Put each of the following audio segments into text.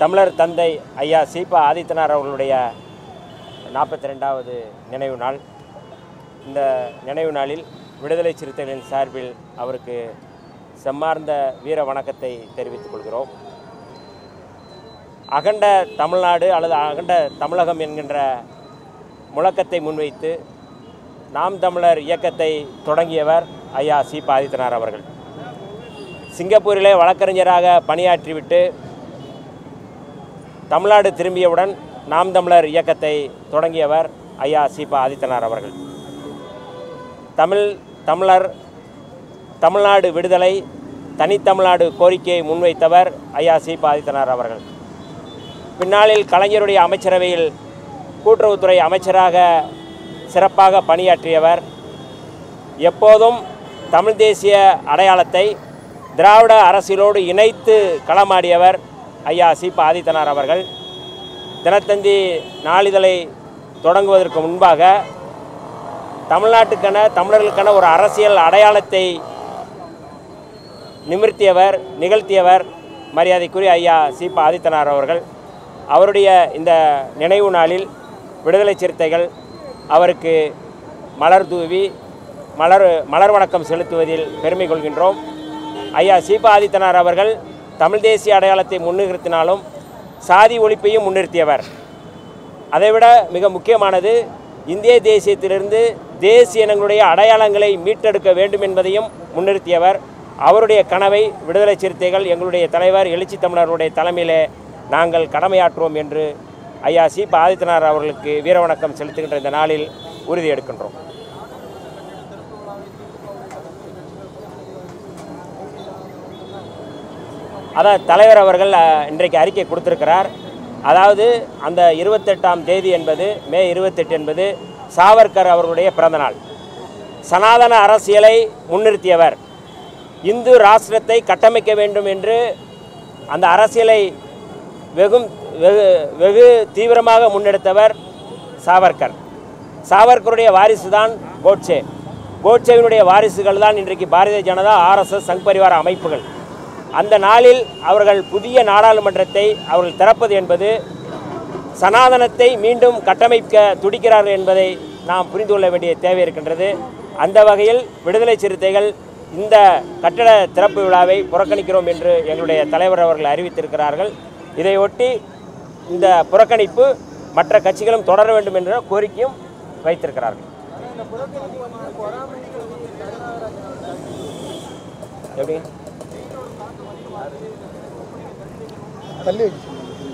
தமிழர் தந்தை ஐயா சீபா ஆதித்தனார் அவர்களுடைய நாற்பத்தி ரெண்டாவது நினைவு நாள் இந்த நினைவு நாளில் விடுதலை சிறுத்தைகளின் சார்பில் அவருக்கு செம்மார்ந்த வீர வணக்கத்தை தெரிவித்துக் கொள்கிறோம் அகண்ட தமிழ்நாடு அல்லது அகண்ட தமிழகம் என்கின்ற முழக்கத்தை முன்வைத்து நாம் தமிழர் இயக்கத்தை தொடங்கியவர் ஐயா சீபா ஆதித்தனார் அவர்கள் சிங்கப்பூரிலே வழக்கறிஞராக பணியாற்றிவிட்டு தமிழ்நாடு திரும்பியவுடன் நாம் தமிழர் இயக்கத்தை தொடங்கியவர் ஐயா சீபா ஆதித்தனார் அவர்கள் தமிழ் தமிழர் தமிழ்நாடு விடுதலை தனித்தமிழ்நாடு கோரிக்கையை முன்வைத்தவர் ஐயா சீபா ஆதித்தனார் அவர்கள் பின்னாளில் கலைஞருடைய அமைச்சரவையில் கூட்டுறவுத்துறை அமைச்சராக சிறப்பாக பணியாற்றியவர் எப்போதும் தமிழ் தேசிய அடையாளத்தை திராவிட அரசியலோடு இணைத்து களமாடியவர் ஐயா சீபா ஆதித்தனார் அவர்கள் தினத்தந்தி நாளிதழை தொடங்குவதற்கு முன்பாக தமிழ்நாட்டுக்கென தமிழர்களுக்கென ஒரு அரசியல் அடையாளத்தை நிமிர்த்தியவர் நிகழ்த்தியவர் மரியாதைக்குரிய ஐயா சீபா ஆதித்தனார் அவர்கள் அவருடைய இந்த நினைவு நாளில் விடுதலை சிறுத்தைகள் அவருக்கு மலர் தூவி மலர் மலர் வணக்கம் செலுத்துவதில் பெருமை கொள்கின்றோம் ஐயா சீபா ஆதித்தனார் அவர்கள் தமிழ் தேசிய அடையாளத்தை முன்னிறுத்தினாலும் சாதி ஒழிப்பையும் முன்னிறுத்தியவர் அதைவிட மிக முக்கியமானது இந்திய தேசியத்திலிருந்து தேசிய இனங்களுடைய அடையாளங்களை மீட்டெடுக்க வேண்டும் என்பதையும் முன்னிறுத்தியவர் அவருடைய கனவை விடுதலை சிறுத்தைகள் எங்களுடைய தலைவர் எழுச்சி தமிழருடைய தலைமையிலே நாங்கள் கடமையாற்றுவோம் என்று ஐயா சீபா ஆதித்தனார் அவர்களுக்கு வீரவணக்கம் செலுத்துகின்ற இந்த நாளில் உறுதி எடுக்கின்றோம் அதான் தலைவர் அவர்கள் அஹ், இன்றைக்கு அறிக்கை கொடுத்திருக்கிறார் அதாவது அந்த இருபத்தெட்டாம் தேதி என்பது மே இருபத்தெட்டு என்பது சாவர்கர் அவர்களுடைய பிறந்தநாள் சனாதன அரசியலை முன்னிறுத்தியவர் இந்து ராஷ்டிரத்தை கட்டமைக்க வேண்டும் என்று அந்த அரசியலை வெகும் வெகு வெகு தீவிரமாக முன்னெடுத்தவர் சாவர்கர் சாவர்கருடைய வாரிசு தான் கோட்சே கோட்சேவினுடைய வாரிசுகள் தான் இன்றைக்கு பாரதிய ஜனதா ஆர்எஸ்எஸ் சங் பரிவார அமைப்புகள் அந்த நாளில் அவர்கள் புதிய நாடாளுமன்றத்தை அவர்கள் திறப்பது என்பது சனாதனத்தை மீண்டும் கட்டமைக்க துடிக்கிறார்கள் என்பதை நாம் புரிந்து கொள்ள வேண்டிய தேவை இருக்கின்றது அந்த வகையில் விடுதலை சிறுத்தைகள் இந்த கட்டட திறப்பு விழாவை புறக்கணிக்கிறோம் என்று எங்களுடைய தலைவர் அவர்கள் அறிவித்திருக்கிறார்கள் இதையொட்டி இந்த புறக்கணிப்பு மற்ற கட்சிகளும் தொடர வேண்டும் என்ற கோரிக்கையும் வைத்திருக்கிறார்கள் எப்படி தள்ளி வச்சு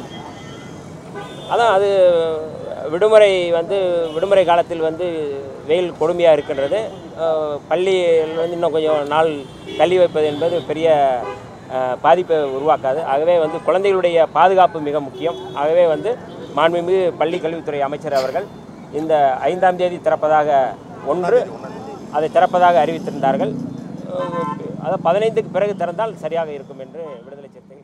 அதான் அது விடுமுறை வந்து விடுமுறை காலத்தில் வந்து வெயில் கொடுமையாக இருக்கின்றது அஹ், பள்ளியில் வந்து இன்னும் கொஞ்சம் நாள் தள்ளி வைப்பது என்பது பெரிய அஹ், பாதிப்பை உருவாக்காது ஆகவே வந்து குழந்தைகளுடைய பாதுகாப்பு மிக முக்கியம் ஆகவே வந்து மாண்புமிகு பள்ளி கல்வித்துறை அமைச்சர் அவர்கள் இந்த ஐந்தாம் தேதி திறப்பதாக ஒன்று அதை திறப்பதாக அறிவித்திருந்தார்கள் அஹ், அதாவது பதினைந்துக்கு பிறகு திறந்தால் சரியாக இருக்கும் என்று விடுதலை சிறுத்தைகள்